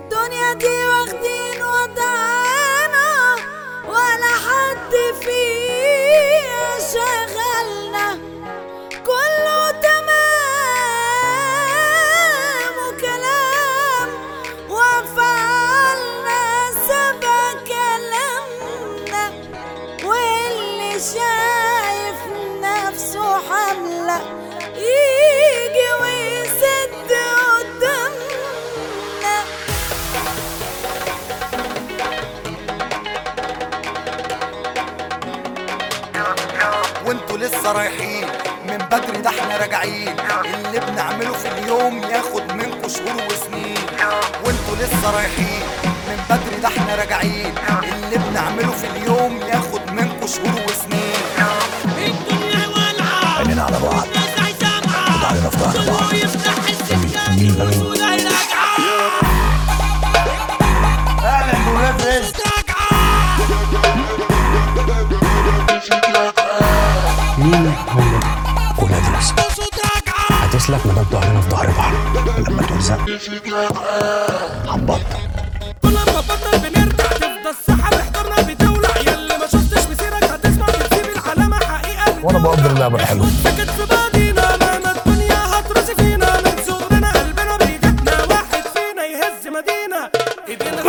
الدنيا دي واخدين وضعنا ولا حد فيها شغلنا كله تمام وكلام وفعلنا سبع كلامنا واللي شايف نفسه حملة يجي ويسد قدامنا وانتوا لسه رايحين من بدري ده احنا راجعين اللي بنعمله في اليوم ياخد منكوا شهور وسنين وانتوا لسه رايحين من بدري ده احنا راجعين اللي بنعمله في اليوم ياخد منكوا شهور وسنين الدنيا والعة عينينا على بعض الناس عايزة معاه وبعدين في ظهر كله بعض يفتح السكة مين ده؟ الرسول هيرجع اهلا بولاد رزق مين هم ولاد رزق هتسلك ما دام ظهرنا في ظهر بعض ولما تلزق هنبطل كل ما بطل بنرجع تفضل الساحة محضرنا بتولع يلي ما شفتش مسيرك هتسمع بتسيب العلامة حقيقة وانا بقدر اللعبه الحلوه سكت في بعضينا مهما الدنيا هترص فينا من صغرنا قلبنا بيجتنا واحد فينا يهز مدينة ايدينا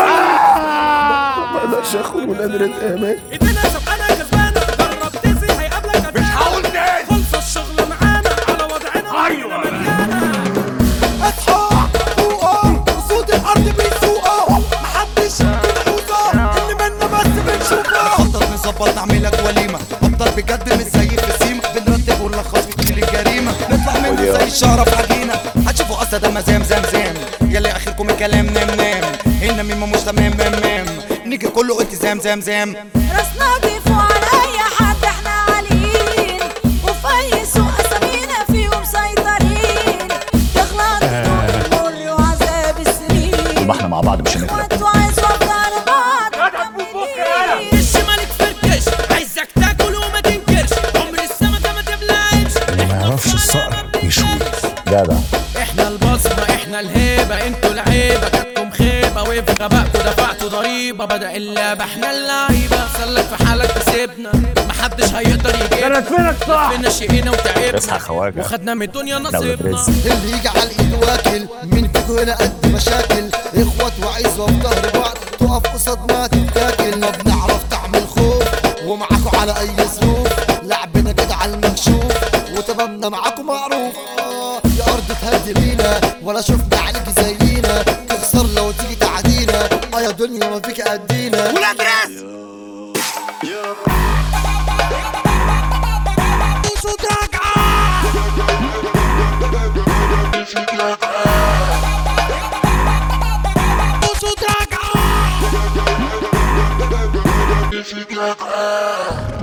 ما اقدرش اخد ولاد رزق يا مان ايدينا سبقنا كسبانة جرب تزي هيقابلك مش هقول تاني خلص الشغل معانا على وضعنا ايوه مليانة اصحى فوقه صوت الارض بيسوقه محدش بيحوزه اللي منا بس بنشوفه خطط نظبط نعملك وليمه ابطال بجد مش زي في السيما بنرتب ونلخص ونشيل الجريمه نطلع منها زي الشهره في عجينه هتشوفوا قصه ده مزام زام زام يلي اخركم الكلام نام نام هنا ميمه مش تمام مام مام نيجي كله التزام زام زام راسنا ضيفوا على اي حد احنا عاليين وفي اي سوق اسامينا فيهم مسيطرين تغلط مر وعذاب السنين يبقى احنا مع بعض مش هنغلب وانتوا عايزوا على بعض مكملين. وش مالك فركش عايزك تاكل وما تنكرش عمر السمكة ما تبلعش اللي ما يعرفش الصقر يشوي جدع احنا البصمة احنا الهيبة انتوا العيبة جاتكم خيبة وفي غبائكوا دفعتوا ضريبة بدأ اللعبة احنا اللعيبة سلك في حالك كسبنا محدش هيقدر يجيبنا فينك صح فينا شقينا اصحى وتعبنا خواجة. وخدنا من الدنيا دولة نصيبنا رزق اللي يجي على الايد واكل مين فيكم هنا قد مشاكل اخوات وعزوة في ظهر بعض تقف قصاد ما تتاكل ما بنعرف تعمل خوف ومعاكوا على اي ظروف لعبنا كده على المكشوف وتمامنا معاكوا معروف آه يا ارض تهدي بينا ولا شفنا عليك زينا تخسر لو تيجي تعدينا اه يا دنيا ما فيك قدينا ولاد رزق صوت راجع